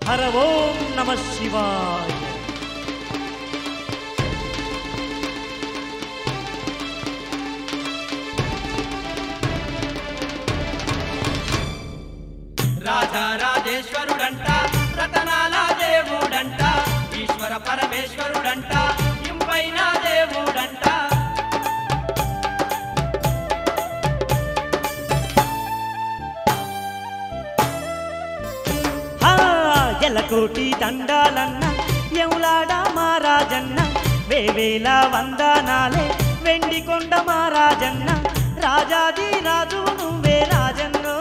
హర ఓం నమ శివాయ రాజా రాజేశ్వరుడంట రతనాల దేవుడంట ఈశ్వర పరమేశ్వరుడంట ఇంపైన దేవుడంట హా, ఎలకోటి దండాలన్న ఎవులాడ మహారాజన్న వేవేల వందనాలే వెండి కొండ మహారాజన్న రాజాది రాజు నువ్వే రాజన్నో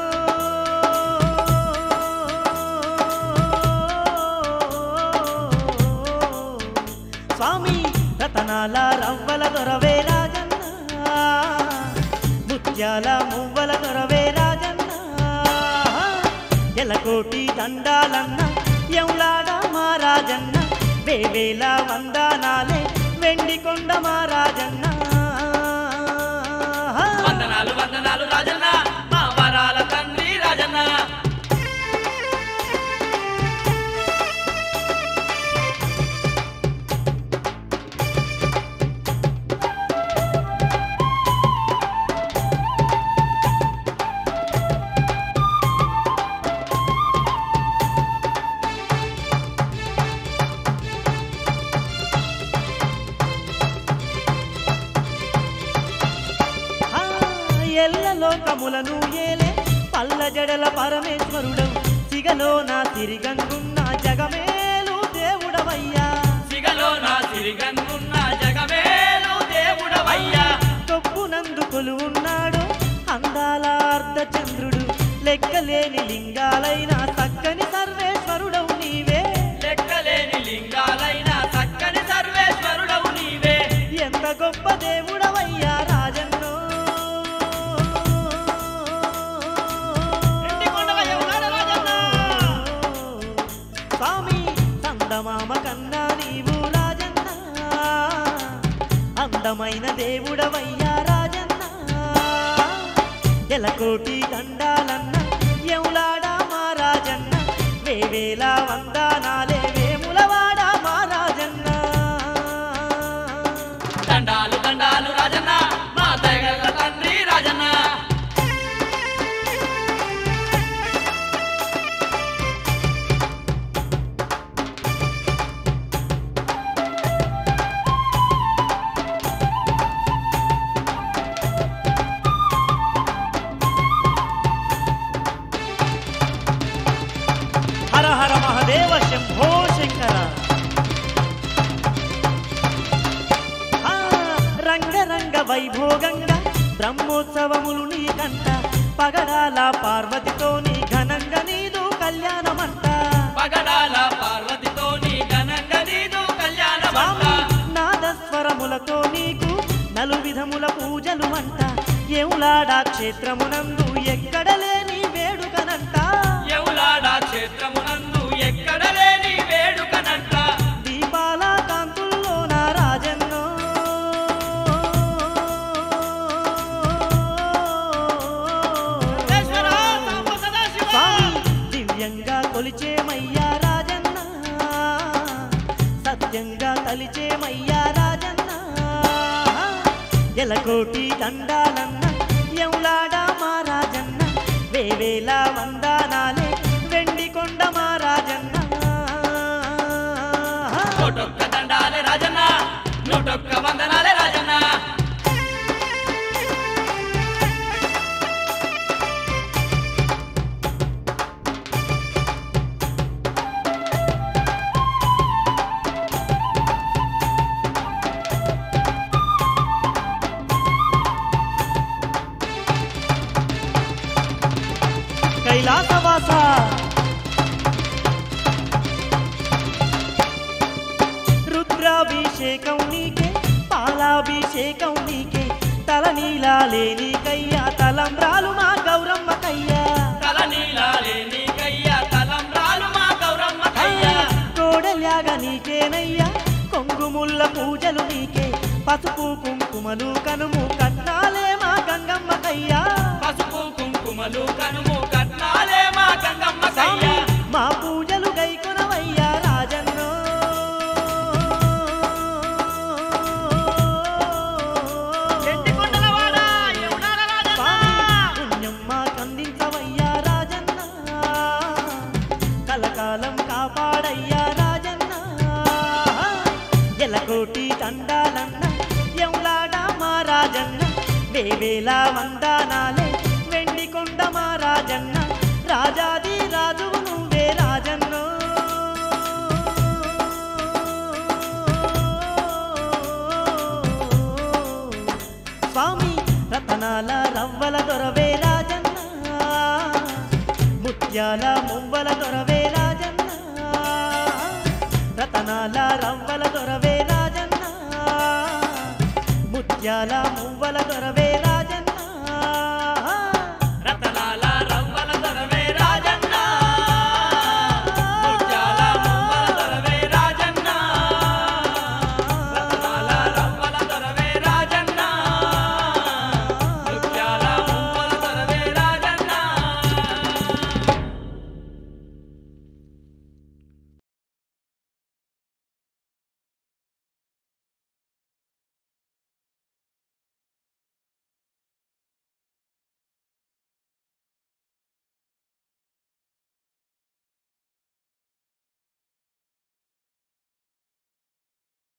స్వామి రతనాల రవ్వల దొరవే రాజన్న ముత్యాల మువ్వల దొరవే రాజన్న ఎలకోటి దండాలన్న ఎవులాడ మహారాజన్న వేవేల వందనాలే వెండి కొండ మహారాజన్న వందనాలు వందనాలు రాజన్న మా వరాల తండ్రి రాజన్న ఆ, ఎల్ల లోకములను ఏలే పల్ల జడల పరమేశ్వరుడవు సిగలో నా తిరిగంగున్న జగమేలు దేవుడవయ్యా సిగలో నా సిరిగన్నున్న జగమేలు దేవుడవయ్యా కొప్పునందు కొలువున్నాడు అందాల అర్ధ చంద్రుడు లెక్కలేని లింగాలైన చక్కని సర్వేశ్వరుడవు నీవే లెక్కలేని లింగాలైన చక్కని సర్వేశ్వరుడవు నీవే ఎంత గొప్ప దేవుడవయ్యా రాజన్నో ఎండికొండవయ్య ఉన్నాడు రాజన్న. స్వామి చందమామ కన్నా నీవు రాజన్న అందమైన దేవుడవయ్యా రాజన్న ఎలకోటి దండాలన్న ఎవులాడ మా రాజన్న వేవేల వందనాలే వేములవాడ మా రాజన్న దండాలు దండాలు రాజన్న మా దయగల్ల తండ్రి రాజన్న హర హర మహదేవ శంభో శంకర ఆ, రంగరంగ వైభోగంగా బ్రహ్మోత్సవములు నీకంట పగడాల పార్వతితో నీ ఘనంగా నీదు కళ్యాణమంట పగడాల పార్వతితో నీ ఘనంగా నీదు కళ్యాణమంట స్వామి నాదస్వరములతో నీకు నలు విధముల పూజలు అంట ఏవులాడా క్షేత్రమునందు ఎక్కడ లేని వేడుకనంట ఎవలాడ క్షేత్రమునందు ఎక్కడ లేని వేడుకనంట దీపాల కాంతుల్లో నా రాజన్నో సర్వేశ్వర సాంబ సదాశివ. స్వామి దివ్యంగా కొలిచేమయ్యా రాజన్న సత్యంగా తలిచేమయ్యా రాజన్న ఎలకోటి దండాలన్న ఎవులాడ మా రాజన్న వేవేల వందనాలే వెండి కొండ మా రాజన్న నూటొక్క దండాలే రాజన్న నూటొక్క వందనాలే రాజన్న కైలాసవాస రుద్రాభిషేకం నీకే పాలాభిషేకం నీకే తల నీలాలే నీకయ్యా తలంబ్రాలు మా గౌరమ్మ కయ్యా తల నీలాలే నీకయ్యా తలంబ్రాలు మా గౌరమ్మ కయ్యా కోడల్యాగ నీకేనయ్యా కొంగుముల్ల పూజలు నీకే పసుపు కుంకుమలు కనుము కట్నాలే మా గంగమ్మ కయ్యా పసుపు కుంకుమలు కనుము కట్నాలే మా గంగమ్మ స్వామి కయ్యా మా పూజలు గైకొన వేవేల వందనాలే వెండి కొండ మా రాజన్న రాజాది రాజువు నువ్వే రాజన్నో స్వామి రతనాల రవ్వల దొరవే రాజన్న ముత్యాల మువ్వల దొరవే రాజన్న రతనాల రవ్వల దొరవే రాజన్న ముత్యాల మువ్వల దొరవే